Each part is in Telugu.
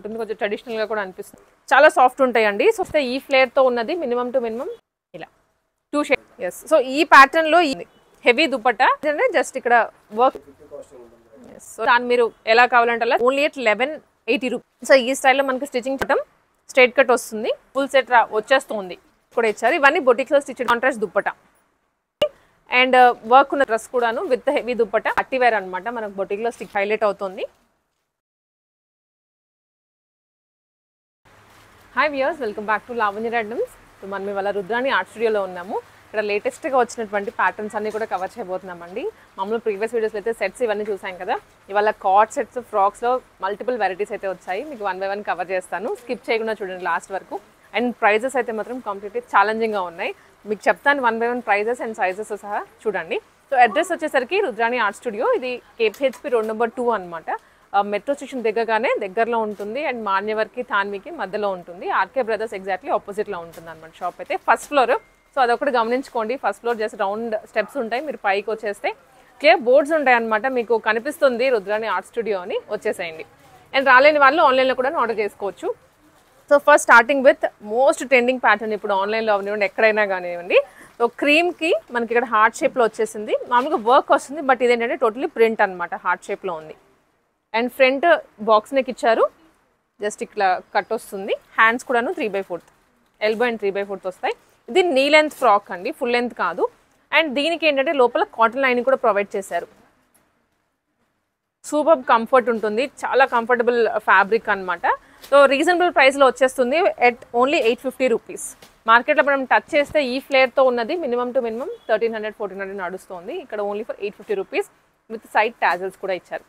ఉంటుంది కొంచెం ట్రెడిషనల్గా కూడా అనిపిస్తుంది చాలా సాఫ్ట్ ఉంటాయండి సో వస్తే ఈ ఫ్లేర్తో ఉన్నది మినిమం టు మినిమం ఇలా టూ షేడ్ ఎస్ సో ఈ ప్యాటర్న్లో హెవీ దుపట్టా అంటే జస్ట్ ఇక్కడ వర్క్ సో దాన్ని మీరు ఎలా కావాలంటే అలా only at eleven eighty rupees so ఈ స్టైల్లో మనకి స్టిచింగ్ చేయడం స్ట్రైట్ కట్ వస్తుంది ఫుల్ సెట్ రా వచ్చేస్తుంది కూడా ఇచ్చారు ఇవన్నీ బొటిక్లో stitch contrast dupatta and work ఉన్న డ్రెస్ కూడాను విత్ హెవీ దుప్పట అట్టివేర్ అనమాట మనకు బొటిక్లో స్టిక్ హైలైట్ అవుతుంది hi viewers welcome back to Lavanya రెడ్డమ్స్ మనం ఇవాళ రుద్రాణి ఆర్ట్ స్టూడియోలో ఉన్నాము ఇక్కడ లేటెస్ట్గా వచ్చినటువంటి ప్యాటర్న్స్ అన్ని కూడా కవర్ చేయబోతున్నామండి మామూలు ప్రీవియస్ వీడియోస్లో అయితే సెట్స్ ఇవన్నీ చూసాం కదా ఇవాళ కార్డ్ సెట్స్ ఫ్రాక్స్లో మల్టిపుల్ వెరైటీస్ అయితే వచ్చాయి మీకు వన్ బై వన్ కవర్ చేస్తాను స్కిప్ చేయకుండా చూడండి లాస్ట్ వరకు అండ్ ప్రైజెస్ అయితే మాత్రం కంప్లీట్లీ ఛాలెంజింగ్గా ఉన్నాయి మీకు చెప్తాను one by one prizes and sizes సహా చూడండి సో అడ్రస్ వచ్చేసరికి రుద్రాణి ఆర్ట్ స్టూడియో ఇది కేపీహెచ్పి రోడ్ నెంబర్ టూ అనమాట మెట్రో స్టేషన్ దగ్గరగానే దగ్గరలో ఉంటుంది అండ్ మాన్యవర్కి తాన్వికి మధ్యలో ఉంటుంది ఆర్కే బ్రదర్స్ ఎగ్జాక్ట్లీ ఆపోజిట్లో ఉంటుంది అనమాట షాప్ అయితే ఫస్ట్ ఫ్లోర్ సో అదొకటి గమనించుకోండి first floor just round steps ఉంటాయి మీరు పైకి వచ్చేస్తే క్లియర్ బోర్డ్స్ ఉంటాయి అనమాట మీకు కనిపిస్తుంది రుద్రాణి ఆర్ట్ స్టూడియో అని వచ్చేసేయండి అండ్ రాలేని వాళ్ళు ఆన్లైన్లో కూడా ఆర్డర్ చేసుకోవచ్చు so first starting with most trending pattern ఇప్పుడు ఆన్లైన్లో అవనివ్వండి ఎక్కడైనా కానివ్వండి సో క్రీమ్కి మనకి ఇక్కడ హార్ట్ షేప్లో వచ్చేసింది మామూలుగా వర్క్ వస్తుంది బట్ ఇదేంటంటే టోటలీ ప్రింట్ అనమాట హార్ట్ షేప్లో ఉంది అండ్ ఫ్రంట్ బాక్స్ నెక్ ఇచ్చారు జస్ట్ ఇట్లా కట్ వస్తుంది హ్యాండ్స్ కూడాను three by fourth elbow and three by fourth వస్తాయి ఇది నీ లెంత్ ఫ్రాక్ అండి ఫుల్ లెంత్ కాదు అండ్ దీనికి ఏంటంటే లోపల కాటన్ లైన్ కూడా ప్రొవైడ్ చేశారు సూపర్ కంఫర్ట్ ఉంటుంది చాలా కంఫర్టబుల్ ఫ్యాబ్రిక్ అనమాట సో రీజనబుల్ ప్రైస్లో వచ్చేస్తుంది at only eight fifty rupees మార్కెట్లో మనం టచ్ చేస్తే ఈ ఫ్లేర్తో ఉన్నది minimum to minimum thirteen hundred fourteen hundred నడుస్తుంది ఇక్కడ only for eight fifty rupees with side tassels కూడా ఇచ్చారు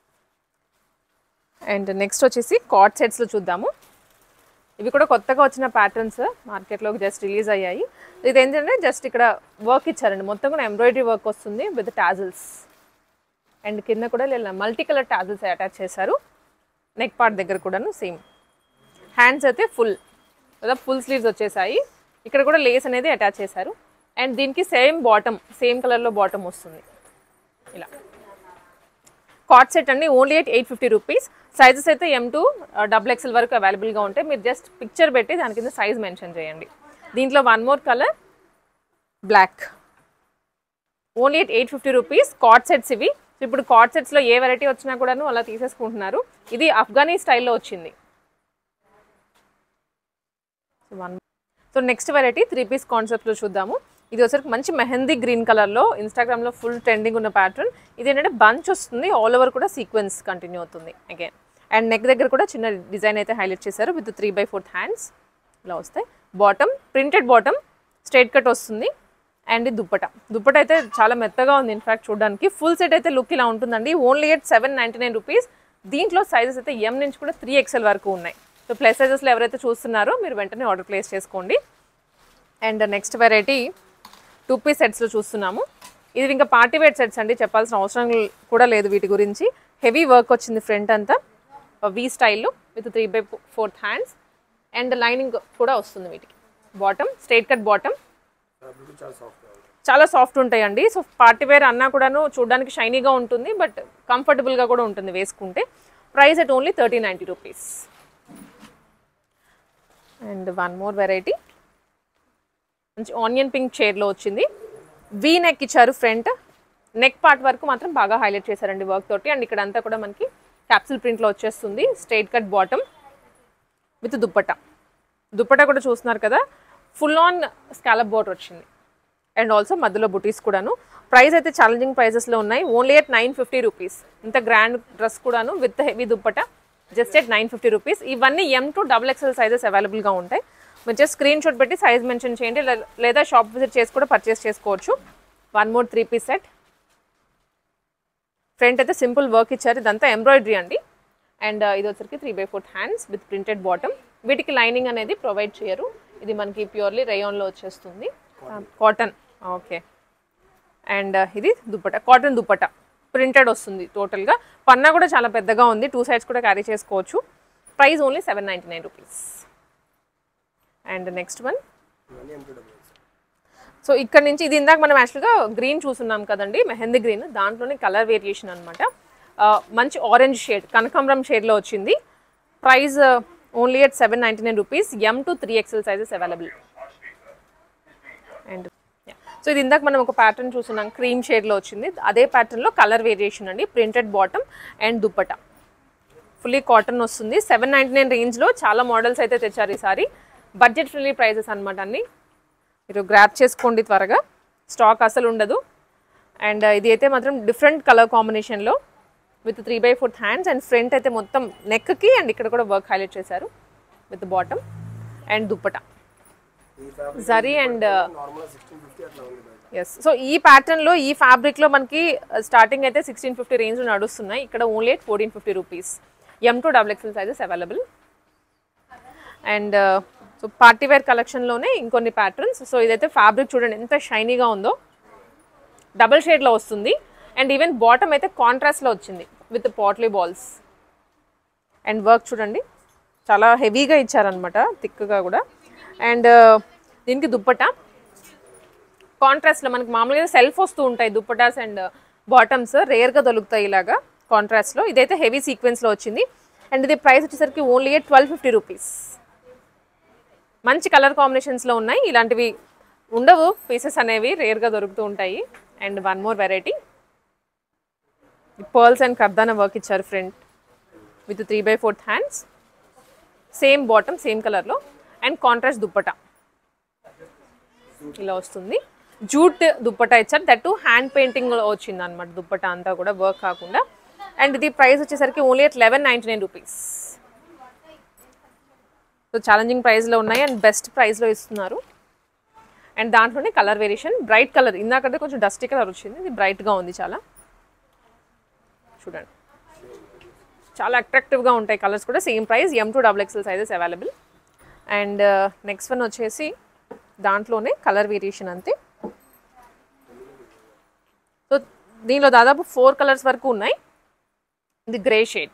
అండ్ నెక్స్ట్ వచ్చేసి కాట్ సెట్స్లో చూద్దాము ఇవి కూడా కొత్తగా వచ్చిన ప్యాటర్న్స్ మార్కెట్లోకి జస్ట్ రిలీజ్ అయ్యాయి ఇది ఏంటంటే జస్ట్ ఇక్కడ వర్క్ ఇచ్చారండి మొత్తం కూడా ఎంబ్రాయిడరీ వర్క్ వస్తుంది విత్ టాజల్స్ అండ్ కింద కూడా లేదా మల్టీ కలర్ టాజల్స్ అటాచ్ చేశారు నెక్ పార్ట్ దగ్గర కూడాను సేమ్ హ్యాండ్స్ అయితే ఫుల్ లేదా ఫుల్ స్లీవ్స్ వచ్చేసాయి ఇక్కడ కూడా లేస్ అనేది అటాచ్ చేశారు అండ్ దీనికి సేమ్ బాటమ్ సేమ్ కలర్లో బాటమ్ వస్తుంది ఇలా కాట్ సెట్ అండి only eight eight fifty rupees sizes అయితే ఎం టు డబుల్ ఎక్స్ఎల్ వరకు అవైలబుల్గా ఉంటాయి మీరు జస్ట్ పిక్చర్ పెట్టి దాని కింద సైజ్ మెన్షన్ చేయండి దీంట్లో one more colour black only eight eight fifty rupees cot sets ఇవి ఇప్పుడు కాట్ సెట్స్లో ఏ వెరైటీ వచ్చినా కూడాను అలా తీసేసుకుంటున్నారు ఇది ఆఫ్ఘనీ స్టైల్లో వచ్చింది one so next variety three piece కాన్సెప్ట్లో చూద్దాము ఇది వచ్చరికి మంచి మెహందీ గ్రీన్ కలర్లో ఇన్స్టాగ్రామ్లో ఫుల్ ట్రెండింగ్ ఉన్న ప్యాటర్న్ ఇది ఏంటంటే బంచ్ వస్తుంది ఆల్ ఓవర్ కూడా సీక్వెన్స్ కంటిన్యూ అవుతుంది అగైన్ అండ్ నెక్ దగ్గర కూడా చిన్న డిజైన్ అయితే హైలైట్ చేశారు with three by fourth hands ఇలా వస్తాయి bottom printed bottom straight cut వస్తుంది అండ్ దుప్పట దుప్పట అయితే చాలా మెత్తగా ఉంది ఇన్ఫాక్ట్ చూడడానికి ఫుల్ సెట్ అయితే లుక్ ఇలా ఉంటుందండి only at seven ninety nine rupees దీంట్లో సైజెస్ అయితే ఎం నుంచి కూడా త్రీ ఎక్స్ఎల్ వరకు ఉన్నాయి సో ప్లస్ సైజెస్లో ఎవరైతే చూస్తున్నారో మీరు వెంటనే ఆర్డర్ ప్లేస్ చేసుకోండి and next variety two piece సెట్స్లో చూస్తున్నాము ఇది ఇంకా పార్టీ వేర్ సెట్స్ అండి చెప్పాల్సిన అవసరం కూడా లేదు వీటి గురించి హెవీ వర్క్ వచ్చింది ఫ్రంట్ అంతా వి స్టైల్లో with three by fourth hands and lining కూడా వస్తుంది వీటికి బాటమ్ స్ట్రైట్ కట్ బాటమ్ చాలా సాఫ్ట్ ఉంటాయండి సో పార్టీ వేర్ అన్నా కూడాను చూడడానికి షైనీగా ఉంటుంది బట్ కంఫర్టబుల్గా కూడా ఉంటుంది వేసుకుంటే price at only thirty ninety rupees and one more variety మంచి ఆనియన్ పింక్ షేడ్లో వచ్చింది వీ నెక్ ఇచ్చారు ఫ్రంట్ నెక్ పార్ట్ వరకు మాత్రం బాగా హైలైట్ చేశారండి వర్క్ తోటి అండ్ ఇక్కడ అంతా కూడా మనకి క్యాప్సిల్ ప్రింట్లో వచ్చేస్తుంది straight cut bottom with dupatta dupatta కూడా చూస్తున్నారు కదా ఫుల్ ఆన్ స్కాలప్ బోర్డర్ వచ్చింది అండ్ ఆల్సో మధ్యలో బుటీస్ కూడాను ప్రైస్ అయితే ఛాలెంజింగ్ ప్రైసెస్లో ఉన్నాయి only at nine fifty rupees ఇంత గ్రాండ్ డ్రెస్ కూడాను with heavy dupatta just at nine fifty rupees ఇవన్నీ M to double XL sizes అవైలబుల్గా ఉంటాయి మీరు జస్ట్ స్క్రీన్ షాట్ పెట్టి సైజ్ మెన్షన్ చేయండి లే- లేదా షాప్ విజిట్ చేసి కూడా పర్చేస్ చేసుకోవచ్చు one more three piece set front అయితే సింపుల్ వర్క్ ఇచ్చారు ఇదంతా ఎంబ్రాయిడరీ అండి అండ్ ఇది వచ్చరికి three by fourth hands with printed bottom వీటికి లైనింగ్ అనేది ప్రొవైడ్ చేయరు ఇది మనకి ప్యూర్లీ రేయాన్లో వచ్చేస్తుంది కాటన్ ఓకే అండ్ ఇది దుప్పట కాటన్ దుప్పట ప్రింటెడ్ వస్తుంది టోటల్గా పన్నా కూడా చాలా పెద్దగా ఉంది టూ సైడ్స్ కూడా క్యారీ చేసుకోవచ్చు price only seven ninety nine rupees and next one so ఇక్కడ నుంచి ఇది ఇందాక మనం యాక్చువల్గా గ్రీన్ చూస్తున్నాం కదండి మెహందీ గ్రీన్ దాంట్లోనే కలర్ వేరియేషన్ అనమాట మంచి ఆరెంజ్ షేడ్ కనకాంబరం షేడ్లో వచ్చింది price only at seven ninety nine rupees M to three XL sizes available and so ఇది ఇందాక మనం ఒక ప్యాటర్న్ చూస్తున్నాం క్రీమ్ షేడ్లో వచ్చింది అదే ప్యాటర్న్లో కలర్ వేరియేషన్ అండి printed bottom and dupatta fully cotton వస్తుంది సెవెన్ నైంటీ నైన్ రేంజ్లో చాలా మోడల్స్ అయితే తెచ్చారు ఈసారి బడ్జెట్ ఫ్రెండ్లీ ప్రైజెస్ అనమాట అన్ని మీరు గ్రాప్ చేసుకోండి త్వరగా స్టాక్ అసలు ఉండదు అండ్ ఇది అయితే మాత్రం డిఫరెంట్ కలర్ కాంబినేషన్లో with three by fourth hands and front అయితే మొత్తం నెక్కి అండ్ ఇక్కడ కూడా వర్క్ హైలైట్ చేశారు with bottom and dupatta zari and నార్మల్గా సిక్స్టీన్ ఫిఫ్టీ అట్లా ఉంది బయట ఎస్ సో ఈ ప్యాటర్న్లో ఈ ఫ్యాబ్రిక్లో మనకి స్టార్టింగ్ అయితే సిక్స్టీన్ ఫిఫ్టీ రేంజ్ నడుస్తున్నాయి ఇక్కడ only at fourteen fifty rupees M to double XL sizes available and so party wear కలెక్షన్లోనే ఇంకొన్ని ప్యాటర్న్స్ సో ఇదైతే ఫ్యాబ్రిక్ చూడండి ఎంత షైనీగా ఉందో డబుల్ షేడ్లో వస్తుంది అండ్ ఈవెన్ బాటమ్ అయితే కాంట్రాస్ట్లో వచ్చింది with potli balls and work చూడండి చాలా హెవీగా ఇచ్చారనమాట థిక్గా కూడా అండ్ దీనికి దుప్పట కాంట్రాస్ట్లో మనకి మామూలుగా సెల్ఫ్ వస్తూ ఉంటాయి దుప్పటాస్ అండ్ బాటమ్స్ రేర్గా దొరుకుతాయి ఇలాగా కాంట్రాస్ట్లో ఇదైతే హెవీ సీక్వెన్స్లో వచ్చింది అండ్ ఇది ప్రైస్ వచ్చేసరికి ఓన్లీ ట్వెల్వ్ ఫిఫ్టీ రూపీస్ మంచి కలర్ కాంబినేషన్స్లో ఉన్నాయి ఇలాంటివి ఉండవు పీసెస్ అనేవి రేర్గా దొరుకుతూ ఉంటాయి and one more variety pearls and kardana work ఇచ్చారు front with three by fourth hands same bottom same కలర్లో అండ్ కాంట్రాస్ట్ దుప్పట ఇలా వస్తుంది జూట్ దుప్పట ఇచ్చారు దట్ హ్యాండ్ పెయింటింగ్ వచ్చింది అనమాట దుప్పట అంతా కూడా వర్క్ కాకుండా అండ్ ఇది ప్రైస్ వచ్చేసరికి only at eleven ninety nine rupees so challenging ప్రైస్లో ఉన్నాయి అండ్ బెస్ట్ ప్రైస్లో ఇస్తున్నారు అండ్ దాంట్లోనే కలర్ వేరియేషన్ బ్రైట్ కలర్ ఇందాకంటే కొంచెం డస్టీ కలర్ వచ్చింది ఇది బ్రైట్గా ఉంది చాలా చూడండి చాలా అట్రాక్టివ్గా ఉంటాయి కలర్స్ కూడా same price M to double XL sizes available and next one వచ్చేసి దాంట్లోనే కలర్ వేరియేషన్ అంతే సో దీనిలో దాదాపు ఫోర్ కలర్స్ వరకు ఉన్నాయి ఇది గ్రే షేడ్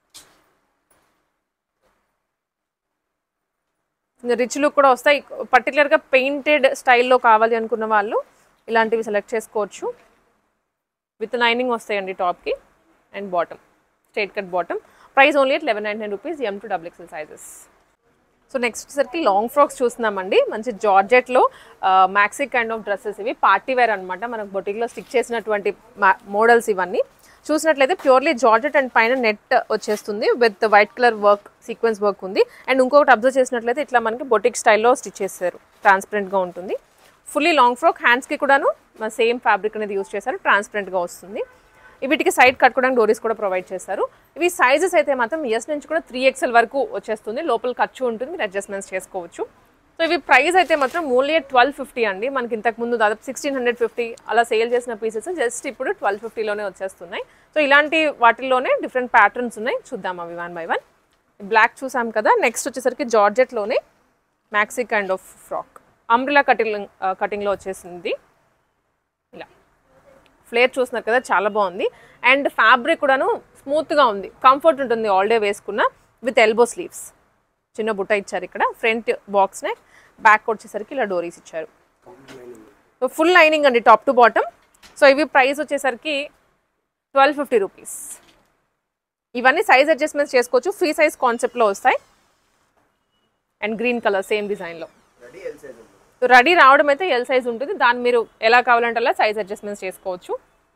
రిచ్ లుక్ కూడా వస్తాయి పర్టికులర్గా పెయింటెడ్ స్టైల్లో కావాలి అనుకున్న వాళ్ళు ఇలాంటివి సెలెక్ట్ చేసుకోవచ్చు విత్ లైనింగ్ వస్తాయండి టాప్కి and bottom straight cut bottom price only at eleven nine rupees M to double XL sizes so next వచ్చేసరికి లాంగ్ ఫ్రాక్స్ చూస్తున్నామండి మంచి జార్జెట్లో మ్యాక్సీ కైండ్ ఆఫ్ డ్రెస్సెస్ ఇవి పార్టీ వేర్ అనమాట మనకు బొటిక్లో స్టిక్ చేసినటువంటి మోడల్స్ ఇవన్నీ చూసినట్లయితే ప్యూర్లీ జార్జెట్ అండ్ పైన నెట్ వచ్చేస్తుంది with white colour work sequence work ఉంది అండ్ ఇంకొకటి అబ్జర్వ్ చేసినట్లయితే ఇట్లా మనకి బొటిక్ స్టైల్లో స్టిచ్ చేశారు ట్రాన్స్పరెంట్గా ఉంటుంది ఫుల్లీ లాంగ్ ఫ్రాక్ హ్యాండ్స్కి కూడాను సేమ్ ఫ్యాబ్రిక్ అనేది యూస్ చేశారు ట్రాన్స్పరెంట్గా వస్తుంది వీటికి సైడ్ కట్టుకోవడానికి డోరీస్ కూడా ప్రొవైడ్ చేస్తారు ఇవి సైజెస్ అయితే మాత్రం ఎస్ నుంచి కూడా త్రీ ఎక్స్ఎల్ వరకు వచ్చేస్తుంది లోపల ఖర్చు ఉంటుంది మీరు అడ్జస్ట్మెంట్స్ చేసుకోవచ్చు సో ఇవి ప్రైస్ అయితే మాత్రం ఓన్లీ ట్వెల్వ్ ఫిఫ్టీ అండి మనకి ఇంతకు ముందు దాదాపు సిక్స్టీన్ హండ్రెడ్ ఫిఫ్టీ అలా సేల్ చేసిన పీసెస్ జస్ట్ ఇప్పుడు ట్వెల్వ్ ఫిఫ్టీలోనే వచ్చేస్తున్నాయి సో ఇలాంటి వాటిల్లోనే డిఫరెంట్ ప్యాటర్న్స్ ఉన్నాయి చూద్దాం అవి వన్ బై వన్ బ్లాక్ చూసాం కదా నెక్స్ట్ వచ్చేసరికి జార్జెట్లోనే maxi kind of frock umbrella cutting కటింగ్లో వచ్చేసింది ఇలా ఫ్లేర్ చూస్తున్నారు కదా చాలా బాగుంది అండ్ ఫ్యాబ్రిక్ కూడాను స్మూత్గా ఉంది కంఫర్ట్ ఉంటుంది ఆల్ డే వేసుకున్న విత్ ఎల్బో స్లీవ్స్ చిన్న బుట్ట ఇచ్చారు ఇక్కడ ఫ్రంట్ బాక్స్ నెక్ బ్యాక్ వచ్చేసరికి ఇలా డోరీస్ ఇచ్చారు సో ఫుల్ లైనింగ్ అండి టాప్ టు బాటమ్ సో ఇవి ప్రైస్ వచ్చేసరికి ట్వెల్వ్ ఫిఫ్టీ రూపీస్ ఇవన్నీ సైజ్ అడ్జస్ట్మెంట్స్ చేసుకోవచ్చు ఫ్రీ సైజ్ కాన్సెప్ట్లో వస్తాయి అండ్ గ్రీన్ కలర్ సేమ్ డిజైన్లో రెడీ ఎల్ సైజ్ ఉంది రెడీ రావడం అయితే ఎల్ సైజ్ ఉంటుంది దాన్ని మీరు ఎలా కావాలంటే అలా సైజ్ అడ్జస్ట్మెంట్స్ చేసుకోవచ్చు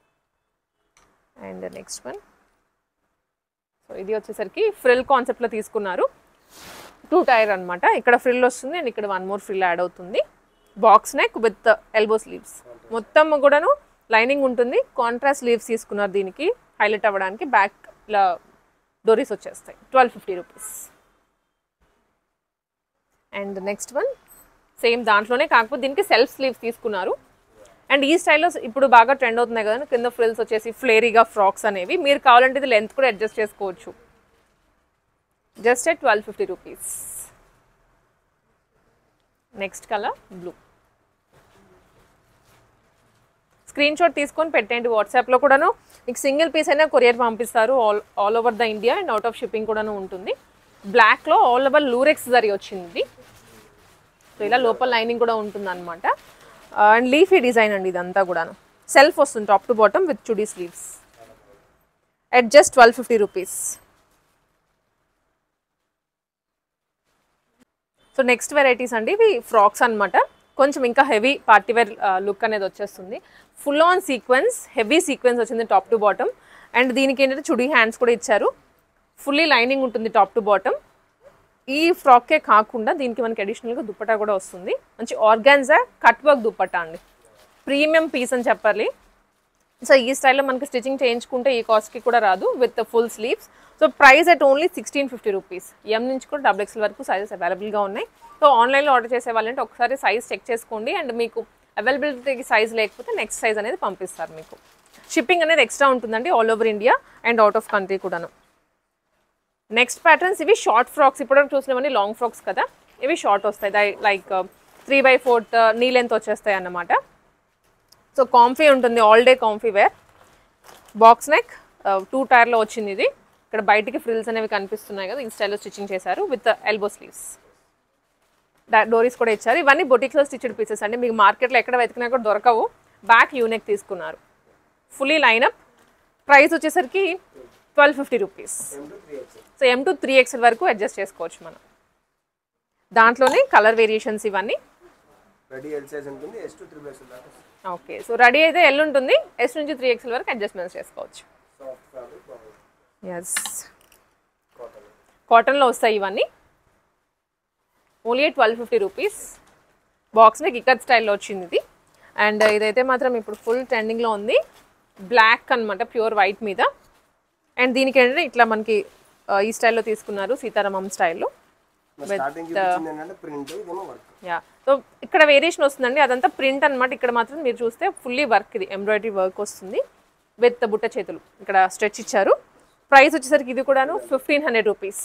అండ్ నెక్స్ట్ వన్ సో ఇది వచ్చేసరికి ఫ్రిల్ కాన్సెప్ట్లో తీసుకున్నారు టూ టైర్ అన్నమాట ఇక్కడ ఫ్రిల్ వస్తుంది అండ్ ఇక్కడ వన్ మోర్ ఫ్రిల్ యాడ్ అవుతుంది box neck with elbow sleeves మొత్తం కూడాను లైనింగ్ ఉంటుంది కాంట్రాస్ట్ స్లీవ్స్ తీసుకున్నారు దీనికి హైలైట్ అవ్వడానికి బ్యాక్ ఇలా డోరీస్ వచ్చేస్తాయి twelve fifty rupees and next one same దాంట్లోనే కాకపోతే దీనికి సెల్ఫ్ స్లీవ్స్ తీసుకున్నారు అండ్ ఈ స్టైల్లో ఇప్పుడు బాగా ట్రెండ్ అవుతున్నాయి కదా కింద ఫ్రిల్స్ వచ్చేసి ఫ్లేరీగా ఫ్రాక్స్ అనేవి మీరు కావాలంటే ఇది లెంత్ కూడా అడ్జస్ట్ చేసుకోవచ్చు just at twelve fifty rupees next colour blue screen shot తీసుకొని పెట్టండి వాట్సాప్లో కూడాను మీకు సింగిల్ పీస్ అయినా కొరియర్ పంపిస్తారు all all over the India and out of shipping కూడాను ఉంటుంది బ్లాక్లో ఆల్ ఓవర్ లూరెక్స్ జరి వచ్చింది సో ఇలా లోపల లైనింగ్ కూడా ఉంటుంది అనమాట అండ్ లీఫీ డిజైన్ అండి ఇదంతా కూడాను సెల్ఫ్ వస్తుంది top to bottom with chudi sleeves at just twelve fifty rupees so next varieties అండి ఇవి ఫ్రాక్స్ అన్నమాట కొంచెం ఇంకా హెవీ పార్టీవేర్ లుక్ అనేది వచ్చేస్తుంది full on sequence heavy sequence వచ్చింది టాప్ టు బాటమ్ అండ్ దీనికి ఏంటంటే చుడీ హ్యాండ్స్ కూడా ఇచ్చారు ఫుల్లీ లైనింగ్ ఉంటుంది టాప్ టు బాటమ్ ఈ ఫ్రాక్కే కాకుండా దీనికి మనకి అడిషనల్గా దుప్పటా కూడా వస్తుంది మంచి ఆర్గాన్జా కట్ వర్క్ దుప్పటా అండి ప్రీమియం పీస్ అని చెప్పాలి సో ఈ స్టైల్లో మనకి స్టిచ్చింగ్ చేయించుకుంటే ఈ కాస్ట్కి కూడా రాదు with full sleeves so price at only sixteen fifty rupees M నుంచి కూడా డబుల్ ఎక్స్ఎల్ వరకు సైజెస్ అవైలబుల్గా ఉన్నాయి సో ఆన్లైన్లో ఆర్డర్ చేసే వాళ్ళంటే ఒకసారి సైజ్ చెక్ చేసుకోండి అండ్ మీకు అవైలబిలిటీకి సైజ్ లేకపోతే నెక్స్ట్ సైజ్ అనేది పంపిస్తారు మీకు షిప్పింగ్ అనేది ఎక్స్ట్రా ఉంటుందండి all over India and out of country కూడాను నెక్స్ట్ ప్యాటర్న్స్ ఇవి షార్ట్ ఫ్రాక్స్ ఇప్పుడు చూసినవన్నీ లాంగ్ ఫ్రాక్స్ కదా ఇవి షార్ట్ వస్తాయి like three by fourth knee length వచ్చేస్తాయి అన్నమాట సో కాంఫీ ఉంటుంది all day comfy wear box neck two టైర్లో వచ్చింది ఇది ఇక్కడ బయటికి ఫ్రిల్స్ అనేవి కనిపిస్తున్నాయి కదా ఈ స్టైల్లో స్టిచ్చింగ్ చేశారు విత్ ఎల్బో స్లీవ్స్ డోరీస్ కూడా ఇచ్చారు ఇవన్నీ బొటిక్స్లో స్టిచ్డ్ పీసెస్ అండి మీకు మార్కెట్లో ఎక్కడ వెతికినా కూడా దొరకవు బ్యాక్ యూనెక్ తీసుకున్నారు ఫుల్లీ లైనప్ ప్రైస్ వచ్చేసరికి twelve fifty rupees M to three X so M to three XL వరకు అడ్జస్ట్ చేసుకోవచ్చు మనం దాంట్లోనే కలర్ వేరియేషన్స్ ఇవన్నీ రెడీ ఎల్ సైజ్ ఉంటుంది ఎస్ టు త్రీ ఎక్స్ దాకా ఓకే సో రెడీ అయితే ఎల్ ఉంటుంది ఎస్ నుంచి త్రీ ఎక్స్ఎల్ వరకు అడ్జస్ట్మెంట్స్ చేసుకోవచ్చు సాఫ్ట్ ఫ్యాబ్రిక్ బాగుంది ఎస్ కాటన్ కాటన్లో వస్తాయి ఇవన్నీ ఓన్లీ ట్వెల్వ్ ఫిఫ్టీ రూపీస్ బాక్స్ని గికట్ స్టైల్లో వచ్చింది ఇది అండ్ ఇదైతే మాత్రం ఇప్పుడు ఫుల్ ట్రెండింగ్లో ఉంది బ్లాక్ అన్నమాట ప్యూర్ వైట్ మీద అండ్ దీనికి ఏంటంటే ఇట్లా మనకి ఆ, ఈ స్టైల్లో తీసుకున్నారు సీతారామం స్టైల్లో స్టార్టింగ్ చూపించింది ఏంటంటే ప్రింట్ ఇదేమో వర్క్ యా సో ఇక్కడ వేరియేషన్ వస్తుందండి అదంతా ప్రింట్ అన్నమాట ఇక్కడ మాత్రం మీరు చూస్తే ఫుల్లీ వర్క్ ఇది ఎంబ్రాయిడరీ వర్క్ వస్తుంది విత్ బుట్ట చేతులు ఇక్కడ స్ట్రెచ్ ఇచ్చారు ప్రైస్ వచ్చేసరికి ఇది కూడాను ఫిఫ్టీన్ హండ్రెడ్ రూపీస్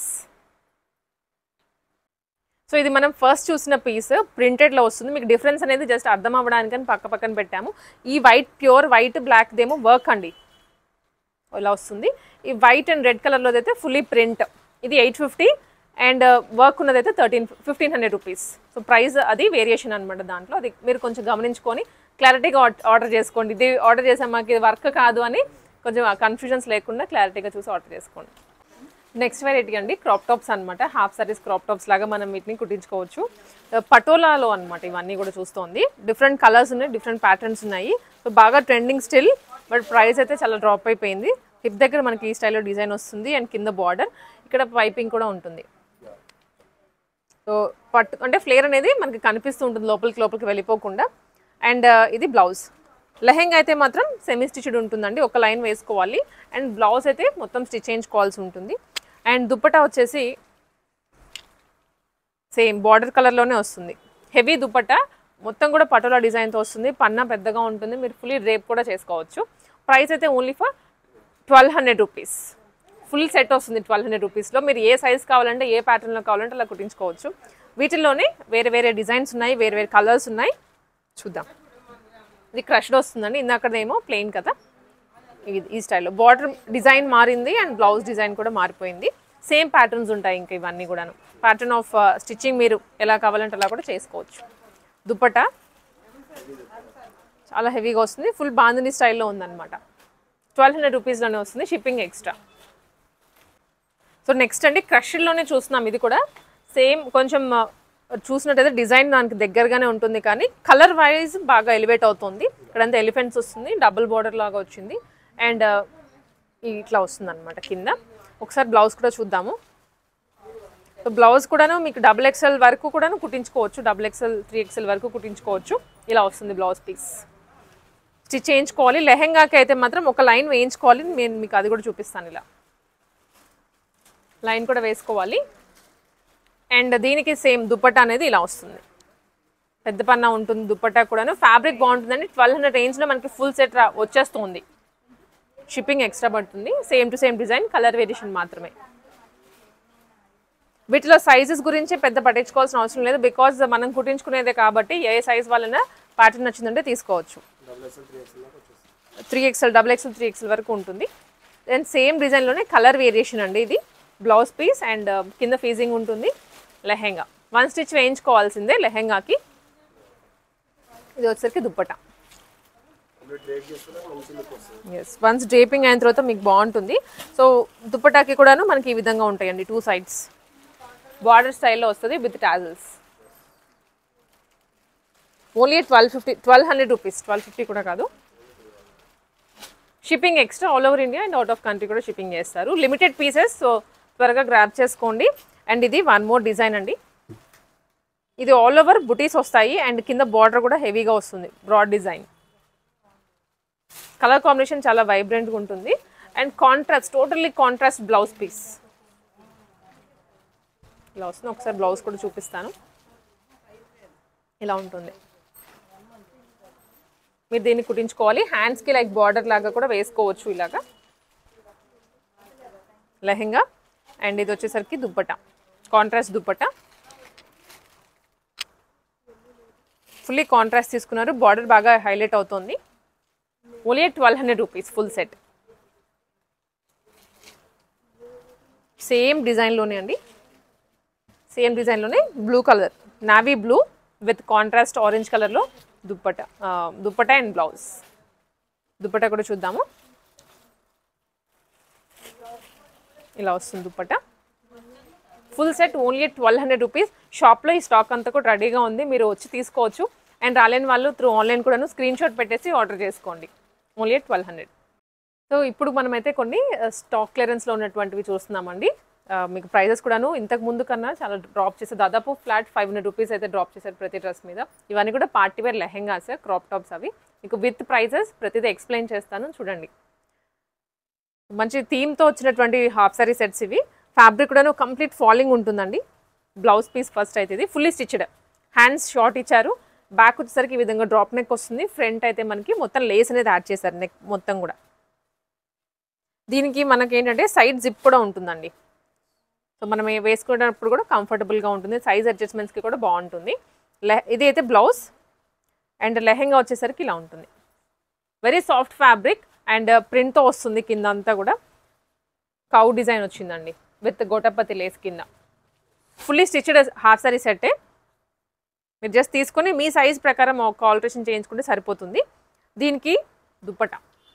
సో ఇది మనం ఫస్ట్ చూసిన పీస్ ప్రింటెడ్లో వస్తుంది మీకు డిఫరెన్స్ అనేది జస్ట్ అర్థం అవ్వడానికని పక్క పక్కన పెట్టాము ఈ వైట్ ప్యూర్ వైట్ బ్లాక్ దేమో వర్క్ అండి ఇలా వస్తుంది ఈ వైట్ అండ్ రెడ్ కలర్లో అయితే ఫుల్లీ ప్రింట్ ఇది ఎయిట్ ఫిఫ్టీ అండ్ వర్క్ ఉన్నదైతే thirteen fifteen hundred rupees so price అది వేరియేషన్ అనమాట దాంట్లో అది మీరు కొంచెం గమనించుకొని క్లారిటీగా ఆర్డర్ చేసుకోండి ఇది ఆర్డర్ చేసాం మాకు ఇది వర్క్ కాదు అని కొంచెం కన్ఫ్యూజన్స్ లేకుండా క్లారిటీగా చూసి ఆర్డర్ చేసుకోండి నెక్స్ట్ వెరైటీ అండి క్రాప్ టాప్స్ అనమాట హాఫ్ సారీస్ క్రాప్ టాప్స్ లాగా మనం వీటిని కుట్టించుకోవచ్చు పటోలాలో అనమాట ఇవన్నీ కూడా చూస్తోంది డిఫరెంట్ కలర్స్ ఉన్నాయి డిఫరెంట్ ప్యాటర్న్స్ ఉన్నాయి సో బాగా ట్రెండింగ్ స్టిల్ బట్ ప్రైస్ అయితే చాలా డ్రాప్ అయిపోయింది హిప్ దగ్గర మనకి ఈ స్టైల్లో డిజైన్ వస్తుంది అండ్ కింద బార్డర్ ఇక్కడ పైపింగ్ కూడా ఉంటుంది సో పట్టు అంటే ఫ్లేర్ అనేది మనకి కనిపిస్తూ ఉంటుంది లోపలికి లోపలికి వెళ్ళిపోకుండా అండ్ ఇది బ్లౌజ్ లెహెంగా అయితే మాత్రం సెమీ స్టిచ్డ్ ఉంటుందండి ఒక లైన్ వేసుకోవాలి అండ్ బ్లౌజ్ అయితే మొత్తం స్టిచ్ చేయించుకోవాల్సి ఉంటుంది అండ్ దుప్పటా వచ్చేసి సేమ్ బార్డర్ కలర్లోనే వస్తుంది హెవీ దుప్పటా మొత్తం కూడా పటోలా డిజైన్తో వస్తుంది పన్నా పెద్దగా ఉంటుంది మీరు ఫుల్లీ రేప్ కూడా చేసుకోవచ్చు ప్రైస్ అయితే only for twelve hundred rupees full set వస్తుంది ట్వెల్వ్ హండ్రెడ్ రూపీస్లో మీరు ఏ సైజ్ కావాలంటే ఏ ప్యాటర్న్లో కావాలంటే అలా కుట్టించుకోవచ్చు వీటిల్లోనే వేరే వేరే డిజైన్స్ ఉన్నాయి వేరే వేరే కలర్స్ ఉన్నాయి చూద్దాం ఇది క్రష్డ్ వస్తుందండి ఇందాకదేమో ప్లెయిన్ కదా ఇది ఈ స్టైల్లో బార్డర్ డిజైన్ మారింది అండ్ బ్లౌజ్ డిజైన్ కూడా మారిపోయింది సేమ్ ప్యాటర్న్స్ ఉంటాయి ఇంకా ఇవన్నీ కూడాను ప్యాటర్న్ ఆఫ్ స్టిచ్చింగ్ మీరు ఎలా కావాలంటే అలా కూడా చేసుకోవచ్చు దుప్పటా చాలా హెవీగా వస్తుంది ఫుల్ బాందిని స్టైల్లో ఉందన్నమాట ట్వెల్వ్ హండ్రెడ్ రూపీస్లోనే వస్తుంది షిప్పింగ్ ఎక్స్ట్రా సో నెక్స్ట్ అండి క్రష్లోనే చూస్తున్నాం ఇది కూడా సేమ్ కొంచెం ఆ, చూసినట్టయితే డిజైన్ దానికి దగ్గరగానే ఉంటుంది కానీ కలర్ వైజ్ బాగా ఎలివేట్ అవుతుంది ఇక్కడంతా ఎలిఫెంట్స్ వస్తుంది డబుల్ బార్డర్ లాగా వచ్చింది అండ్ ఇట్లా వస్తుంది అనమాట కింద ఒకసారి బ్లౌజ్ కూడా చూద్దాము సో బ్లౌజ్ కూడాను మీకు డబుల్ ఎక్స్ఎల్ వరకు కూడాను కుట్టించుకోవచ్చు డబుల్ ఎక్స్ఎల్ త్రీ ఎక్స్ఎల్ వరకు కుట్టించుకోవచ్చు ఇలా వస్తుంది బ్లౌజ్ పీస్ స్టిచ్ చేయించుకోవాలి లెహెంగాకి అయితే మాత్రం ఒక లైన్ వేయించుకోవాలి నేను మీకు అది కూడా చూపిస్తాను ఇలా లైన్ కూడా వేసుకోవాలి అండ్ దీనికి సేమ్ దుప్పట్టా అనేది ఇలా వస్తుంది పెద్ద పన్నా ఉంటుంది దుప్పట్టా కూడాను ఫ్యాబ్రిక్ బాగుంటుందండి ట్వెల్వ్ హండ్రెడ్ రేంజ్లో మనకి ఫుల్ సెట్ రా వచ్చేస్తుంది షిప్పింగ్ ఎక్స్ట్రా పడుతుంది same to same design colour variation మాత్రమే వీటిలో సైజెస్ గురించి పెద్ద పట్టించుకోవాల్సిన అవసరం లేదు బికాజ్ మనం కుట్టించుకునేదే కాబట్టి ఏ సైజ్ వాళ్ళైనా ప్యాటర్న్ నచ్చిందంటే తీసుకోవచ్చు డబుల్ ఎక్స్ఎల్ త్రీ ఎక్స్ఎల్ దాకా వచ్చేస్తుంది three XL double XL three XL వరకు ఉంటుంది దెన్ సేమ్ డిజైన్లోనే కలర్ వేరియేషన్ అండి ఇది బ్లౌజ్ పీస్ అండ్ కింద ఫీజింగ్ ఉంటుంది లెహెంగా వన్ స్టిచ్ వేయించుకోవాల్సిందే లెహెంగాకి ఇది వచ్చేసరికి దుప్పట ఇప్పుడు డ్రేప్ చేసుకుంటే మంచి లుక్ వస్తుంది ఎస్ వన్స్ డ్రేపింగ్ అయిన తర్వాత మీకు బాగుంటుంది సో దుప్పటాకి కూడాను మనకి ఈ విధంగా ఉంటాయండి టూ సైడ్స్ బార్డర్ స్టైల్లో వస్తుంది with tassels only twelve fifty twelve hundred rupees twelve fifty కూడా కాదు shipping extra all over India and out of country కూడా షిప్పింగ్ చేస్తారు లిమిటెడ్ పీసెస్ సో త్వరగా గ్రాప్ చేసుకోండి అండ్ ఇది వన్ మోర్ డిజైన్ అండి ఇది ఆల్ ఓవర్ బుటీస్ వస్తాయి అండ్ కింద బార్డర్ కూడా హెవీగా వస్తుంది బ్రాడ్ డిజైన్ కలర్ కాంబినేషన్ చాలా వైబ్రెంట్గా ఉంటుంది and contrast totally contrast blouse piece ఇలా వస్తుంది ఒకసారి బ్లౌజ్ కూడా చూపిస్తాను ఇలా ఉంటుంది మీరు దీన్ని కుట్టించుకోవాలి హ్యాండ్స్కి లైక్ బార్డర్ లాగా కూడా వేసుకోవచ్చు ఇలాగా లెహెంగా అండ్ ఇది వచ్చేసరికి dupatta contrast dupatta fully contrast తీసుకున్నారు బార్డర్ బాగా హైలైట్ అవుతుంది only twelve hundred rupees full set same డిజైన్లోనే అండి సేమ్ డిజైన్లోనే blue colour navy blue with contrast orange కలర్లో దుప్పట ఆ, దుప్పట అండ్ బ్లౌజ్ దుప్పట కూడా చూద్దాము ఇలా వస్తుంది dupatta full set only twelve hundred rupees షాప్లో ఈ స్టాక్ అంతా కూడా రెడీగా ఉంది మీరు వచ్చి తీసుకోవచ్చు అండ్ రాలేని వాళ్ళు త్రూ ఆన్లైన్ కూడాను స్క్రీన్ షాట్ పెట్టేసి ఆర్డర్ చేసుకోండి ఓన్లీ ట్వెల్వ్ హండ్రెడ్ సో ఇప్పుడు మనమైతే కొన్ని స్టాక్ క్లియరెన్స్లో ఉన్నటువంటివి చూస్తున్నామండి ఆ, మీకు ప్రైజెస్ కూడాను ఇంతకు ముందు కన్నా చాలా డ్రాప్ చేశారు దాదాపు ఫ్లాట్ ఫైవ్ హండ్రెడ్ రూపీస్ అయితే డ్రాప్ చేశారు ప్రతి డ్రెస్ మీద ఇవన్నీ కూడా party wear lehengas crop tops అవి మీకు విత్ ప్రైజెస్ ప్రతిదీ ఎక్స్ప్లెయిన్ చేస్తాను చూడండి మంచి థీమ్తో వచ్చినటువంటి హాఫ్ సారీ సెట్స్ ఇవి ఫ్యాబ్రిక్ కూడాను కంప్లీట్ ఫాలింగ్ ఉంటుందండి బ్లౌజ్ పీస్ ఫస్ట్ అయితే ఇది ఫుల్లీ స్టిచ్డ్ హ్యాండ్స్ షార్ట్ ఇచ్చారు బ్యాక్ వచ్చేసరికి ఈ విధంగా డ్రాప్ నెక్ వస్తుంది ఫ్రంట్ అయితే మనకి మొత్తం లేస్ అనేది యాడ్ చేశారు నెక్ మొత్తం కూడా దీనికి మనకి ఏంటంటే సైడ్ జిప్ కూడా ఉంటుందండి సో మనం ఏ- వేసుకునేటప్పుడు కూడా కంఫర్టబుల్గా ఉంటుంది సైజ్ అడ్జస్ట్మెంట్స్కి కూడా బాగుంటుంది లె ఇది అయితే బ్లౌజ్ అండ్ లెహెంగా వచ్చేసరికి ఇలా ఉంటుంది వెరీ సాఫ్ట్ ఫ్యాబ్రిక్ అండ్ ప్రింట్తో వస్తుంది కింద అంతా కూడా కౌ డిజైన్ వచ్చిందండి విత్ గోటపతి లేస్ కింద ఫుల్లీ స్టిచ్డ్ హాఫ్ సారీ సెట్టే మీరు జస్ట్ తీసుకొని మీ సైజ్ ప్రకారం ఒక ఆల్టరేషన్ చేయించుకుంటే సరిపోతుంది దీనికి దుప్పట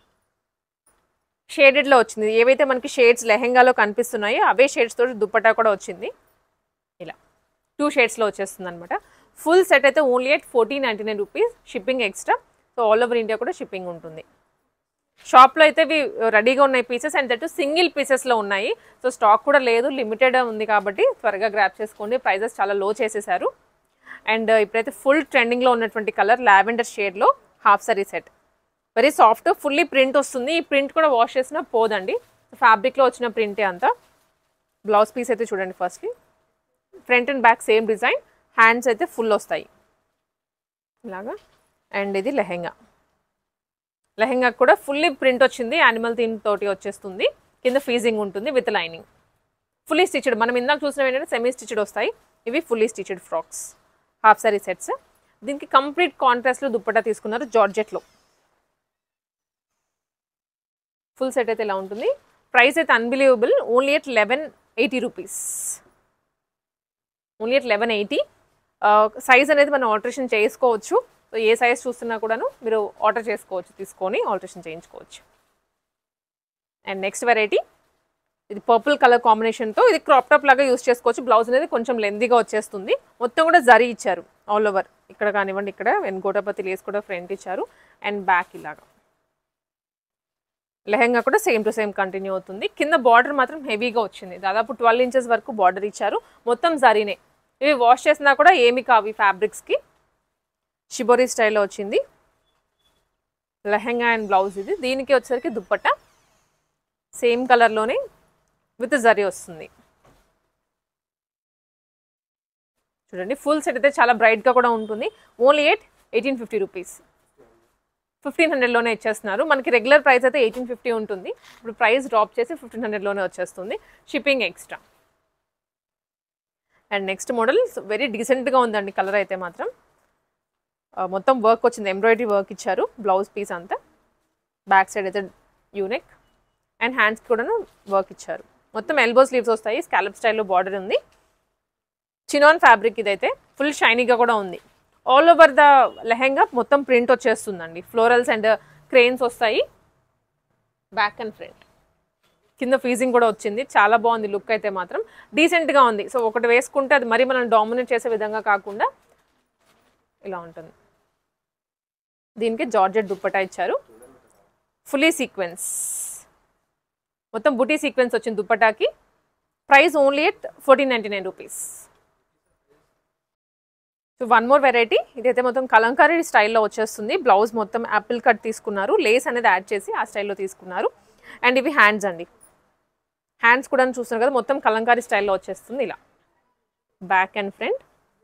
షేడెడ్లో వచ్చింది ఏవైతే మనకి షేడ్స్ లెహెంగాలో కనిపిస్తున్నాయో అవే షేడ్స్ తోటి దుప్పటా కూడా వచ్చింది ఇలా టూ షేడ్స్లో వచ్చేస్తుంది అనమాట ఫుల్ సెట్ అయితే only at fourteen ninety nine rupees shipping extra so all over India కూడా షిప్పింగ్ ఉంటుంది షాప్లో అయితే ఇవి రెడీగా ఉన్నాయి పీసెస్ అండ్ దట్ సింగిల్ పీసెస్లో ఉన్నాయి సో స్టాక్ కూడా లేదు లిమిటెడ్ ఉంది కాబట్టి త్వరగా గ్రాప్ చేసుకోండి ప్రైజెస్ చాలా లో చేసేసారు అండ్ ఇప్పుడైతే ఫుల్ ట్రెండింగ్లో ఉన్నటువంటి కలర్ లావెండర్ షేడ్లో half sari set very soft fully print వస్తుంది ఈ ప్రింట్ కూడా వాష్ చేసినా పోదండి ఫ్యాబ్రిక్లో వచ్చిన ప్రింటే అంతా బ్లౌజ్ పీస్ అయితే చూడండి firstly front and back same design hands అయితే ఫుల్ వస్తాయి ఇలాగా అండ్ ఇది లెహెంగా లెహెంగా కూడా ఫుల్లీ ప్రింట్ వచ్చింది యానిమల్ థీమ్ తోటి వచ్చేస్తుంది కింద ఫీజింగ్ ఉంటుంది విత్ లైనింగ్ ఫుల్లీ స్టిచ్డ్ మనం ఇందాక చూసినవి ఏంటంటే సెమీ స్టిచ్డ్ వస్తాయి ఇవి fully stitched frocks half sari sets దీనికి కంప్లీట్ కాంట్రాస్ట్లో దుప్పటా తీసుకున్నారు జార్జెట్లో ఫుల్ సెట్ అయితే ఇలా ఉంటుంది ప్రైస్ అయితే unbelievable only at eleven eighty rupees only at eleven eighty size అనేది మనం ఆల్టరేషన్ చేసుకోవచ్చు సో ఏ సైజ్ చూస్తున్నా కూడాను మీరు ఆర్డర్ చేసుకోవచ్చు తీసుకొని ఆల్టరేషన్ చేయించుకోవచ్చు అండ్ నెక్స్ట్ వెరైటీ ఇది పర్పుల్ కలర్ కాంబినేషన్తో ఇది క్రాప్ టాప్ లాగా యూస్ చేసుకోవచ్చు బ్లౌజ్ అనేది కొంచెం లెందీగా వచ్చేస్తుంది మొత్తం కూడా జరీ ఇచ్చారు ఆల్ ఓవర్ ఇక్కడ కానివ్వండి ఇక్కడ వెనుకోటపతి లేస్ కూడా ఫ్రంట్ ఇచ్చారు అండ్ బ్యాక్ ఇలాగా లెహెంగా కూడా సేమ్ టు సేమ్ కంటిన్యూ అవుతుంది కింద బార్డర్ మాత్రం హెవీగా వచ్చింది దాదాపు ట్వెల్వ్ ఇంచెస్ వరకు బార్డర్ ఇచ్చారు మొత్తం జరీనే ఇవి వాష్ చేసినా కూడా ఏమి కావు ఈ ఫ్యాబ్రిక్స్కి షిబోరీ స్టైల్లో వచ్చింది లెహెంగా అండ్ బ్లౌజ్ ఇది దీనికి వచ్చేసరికి దుప్పట సేమ్ కలర్లోనే విత్ జరీ వస్తుంది చూడండి ఫుల్ సెట్ అయితే చాలా బ్రైట్గా కూడా ఉంటుంది only eight eighteen fifty rupees fifteen హండ్రెడ్లోనే ఇచ్చేస్తున్నారు మనకి రెగ్యులర్ ప్రైస్ అయితే ఎయిటీన్ ఫిఫ్టీ ఉంటుంది ఇప్పుడు ప్రైస్ డ్రాప్ చేసి ఫిఫ్టీన్ హండ్రెడ్లోనే వచ్చేస్తుంది shipping extra and next model very డీసెంట్గా ఉందండి కలర్ అయితే మాత్రం ఆ, మొత్తం వర్క్ వచ్చింది ఎంబ్రాయిడరీ వర్క్ ఇచ్చారు బ్లౌజ్ పీస్ అంతా బ్యాక్ సైడ్ అయితే యూనిక్ అండ్ హ్యాండ్స్ కూడాను వర్క్ ఇచ్చారు మొత్తం ఎల్బో స్లీవ్స్ వస్తాయి స్కాలప్ స్టైల్లో బార్డర్ ఉంది చినాన్ ఫ్యాబ్రిక్ ఇదైతే ఫుల్ షైనీగా కూడా ఉంది ఆల్ ఓవర్ ద లెహెంగా మొత్తం ప్రింట్ వచ్చేస్తుందండి ఫ్లోరల్స్ అండ్ క్రెయిన్స్ వస్తాయి బ్యాక్ అండ్ ఫ్రంట్ కింద ఫీజింగ్ కూడా వచ్చింది చాలా బాగుంది లుక్ అయితే మాత్రం డీసెంట్గా ఉంది సో ఒకటి వేసుకుంటే అది మరీ మనం డామినేట్ చేసే విధంగా కాకుండా ఇలా ఉంటుంది దీనికి జార్జెట్ దుప్పటా ఇచ్చారు ఫుల్లీ సీక్వెన్స్ మొత్తం బుటీ సీక్వెన్స్ వచ్చింది దుప్పటాకి price only at fourteen ninety nine rupees so one more variety ఇదైతే మొత్తం కలంకారీ స్టైల్లో వచ్చేస్తుంది బ్లౌజ్ మొత్తం యాపిల్ కట్ తీసుకున్నారు లేస్ అనేది యాడ్ చేసి ఆ స్టైల్లో తీసుకున్నారు అండ్ ఇవి హ్యాండ్స్ అండి హ్యాండ్స్ కూడా చూస్తున్నారు కదా మొత్తం కలంకారీ స్టైల్లో వచ్చేస్తుంది ఇలా బ్యాక్ అండ్ ఫ్రంట్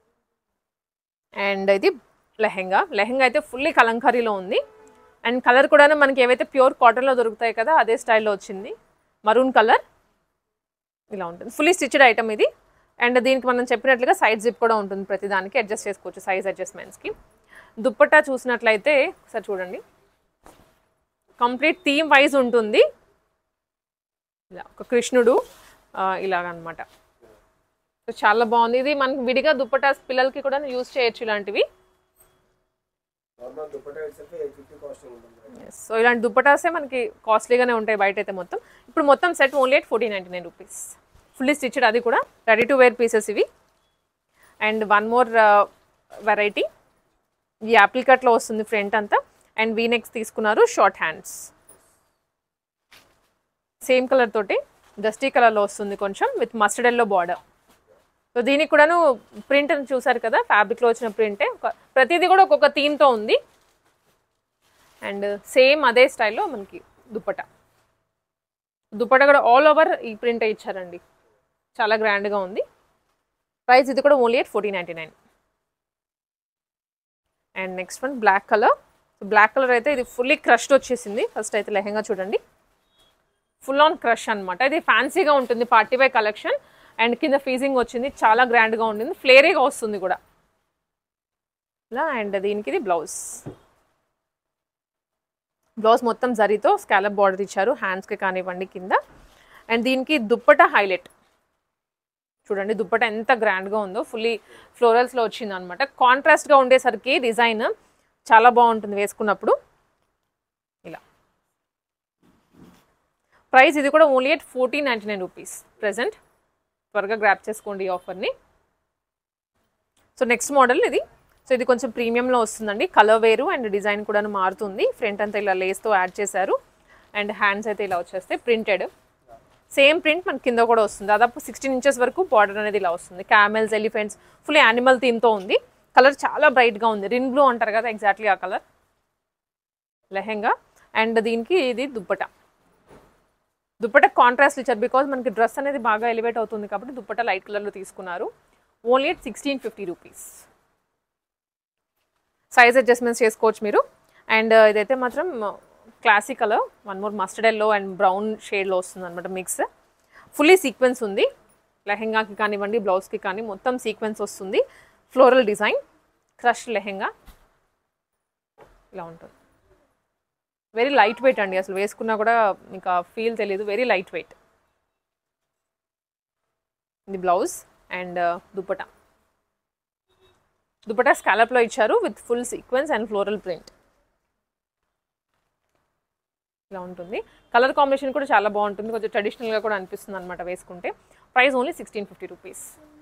అండ్ ఇది లెహెంగా లెహెంగా అయితే ఫుల్లీ కలంకారీలో ఉంది అండ్ కలర్ కూడా మనకి ఏవైతే ప్యూర్ కాటన్లో దొరుకుతాయి కదా అదే స్టైల్లో వచ్చింది మరూన్ కలర్ ఇలా ఉంటుంది ఫుల్లీ స్టిచ్డ్ ఐటమ్ ఇది అండ్ దీనికి మనం చెప్పినట్లుగా సైడ్ జిప్ కూడా ఉంటుంది ప్రతి దానికి అడ్జస్ట్ చేసుకోవచ్చు సైజ్ అడ్జస్ట్మెంట్స్కి దుప్పట్టా చూసినట్లయితే ఒకసారి చూడండి కంప్లీట్ థీమ్ వైజ్ ఉంటుంది ఇలా ఒక కృష్ణుడు ఆ, ఇలాగనమాట సో చాలా బాగుంది ఇది మనకి విడిగా దుప్పటా పిల్లలకి కూడా యూజ్ చేయొచ్చు ఇలాంటివి normal dupatta itself eight fifty cost ఉంటుంది సో ఇలాంటి దుప్పటాసే మనకి కాస్ట్లీగానే ఉంటాయి బయట అయితే మొత్తం ఇప్పుడు మొత్తం set only at fourteen ninety nine rupees fully stitched అది కూడా రెడీ టు వేర్ పీసెస్ ఇవి అండ్ వన్ మోర్ వెరైటీ ఈ యాపిల్ కట్లో వస్తుంది ఫ్రంట్ అంతా అండ్ వీనెక్స్ తీసుకున్నారు షార్ట్ హ్యాండ్స్ సేమ్ కలర్ తోటి డస్టీ కలర్లో వస్తుంది కొంచెం with mustard yellow border so దీనికి కూడాను ప్రింట్ అని చూసారు కదా ఫ్యాబ్రిక్లో వచ్చిన ప్రింటే ఒక ప్రతిదీ కూడా ఒక్కొక్క థీమ్తో ఉంది అండ్ సేమ్ అదే స్టైల్లో మనకి దుప్పట దుప్పట కూడా ఆల్ ఓవర్ ఈ ప్రింట్ ఇచ్చారండి చాలా గ్రాండ్గా ఉంది ప్రైస్ ఇది కూడా only at fourteen ninety nine and next one black colour black colour అయితే ఇది ఫుల్లీ క్రష్డ్ వచ్చేసింది ఫస్ట్ అయితే లెహంగా చూడండి ఫుల్ ఆన్ క్రష్ అనమాట ఇది ఫ్యాన్సీగా ఉంటుంది పార్టీ వై కలెక్షన్ అండ్ కింద ఫీజింగ్ వచ్చింది చాలా గ్రాండ్గా ఉంటుంది ఫ్లేరీగా వస్తుంది కూడా ఇలా అండ్ దీనికి ఇది బ్లౌజ్ బ్లౌజ్ మొత్తం జరీతో స్కాలప్ బార్డర్ ఇచ్చారు హ్యాండ్స్కి కానివ్వండి కింద అండ్ దీనికి దుప్పట హైలైట్ చూడండి దుప్పట ఎంత గ్రాండ్గా ఉందో ఫుల్లీ ఫ్లోరల్స్లో వచ్చింది అనమాట కాంట్రాస్ట్గా ఉండేసరికి డిజైన్ చాలా బాగుంటుంది వేసుకున్నప్పుడు ఇలా ప్రైస్ ఇది కూడా only at fourteen ninety nine rupees present త్వరగా గ్రాప్ చేసుకోండి ఈ ఆఫర్ని సో నెక్స్ట్ మోడల్ ఇది సో ఇది కొంచెం ప్రీమియంలో వస్తుందండి కలర్ వేరు అండ్ డిజైన్ కూడా మారుతుంది ఫ్రంట్ అంతా ఇలా లేస్తో యాడ్ చేశారు అండ్ హ్యాండ్స్ అయితే ఇలా వచ్చేస్తాయి ప్రింటెడ్ సేమ్ ప్రింట్ మనకి కింద కూడా వస్తుంది దాదాపు సిక్స్టీన్ ఇంచెస్ వరకు బార్డర్ అనేది ఇలా వస్తుంది క్యామెల్స్ ఎలిఫెంట్స్ ఫుల్ యానిమల్ థీమ్తో ఉంది కలర్ చాలా బ్రైట్గా ఉంది రిన్ బ్లూ అంటారు కదా ఎగ్జాక్ట్లీ ఆ కలర్ లెహెంగా అండ్ దీనికి ఇది దుప్పట దుప్పట కాంట్రాస్ట్ ఇచ్చారు బికాజ్ మనకి డ్రెస్ అనేది బాగా ఎలివేట్ అవుతుంది కాబట్టి దుప్పట లైట్ కలర్లో తీసుకున్నారు only at sixteen fifty rupees size adjustments చేసుకోవచ్చు మీరు అండ్ ఇదైతే మాత్రం classic colour one more mustard yellow and brown షేడ్లో వస్తుంది అనమాట మిక్స్ ఫుల్లీ సీక్వెన్స్ ఉంది లెహెంగాకి కానివ్వండి బ్లౌజ్కి కానీ మొత్తం సీక్వెన్స్ వస్తుంది ఫ్లోరల్ డిజైన్ క్రష్ లెహెంగా ఇలా ఉంటుంది వెరీ లైట్ వెయిట్ అండి అసలు వేసుకున్నా కూడా మీకు ఫీల్ తెలియదు వెరీ లైట్ వెయిట్ ఇది బ్లౌజ్ అండ్ దుప్పట దుపట్టా స్కాలప్లో ఇచ్చారు with full sequence and floral print ఇలా ఉంటుంది కలర్ కాంబినేషన్ కూడా చాలా బాగుంటుంది కొంచెం ట్రెడిషనల్గా కూడా అనిపిస్తుంది అనమాట వేసుకుంటే price only sixteen fifty rupees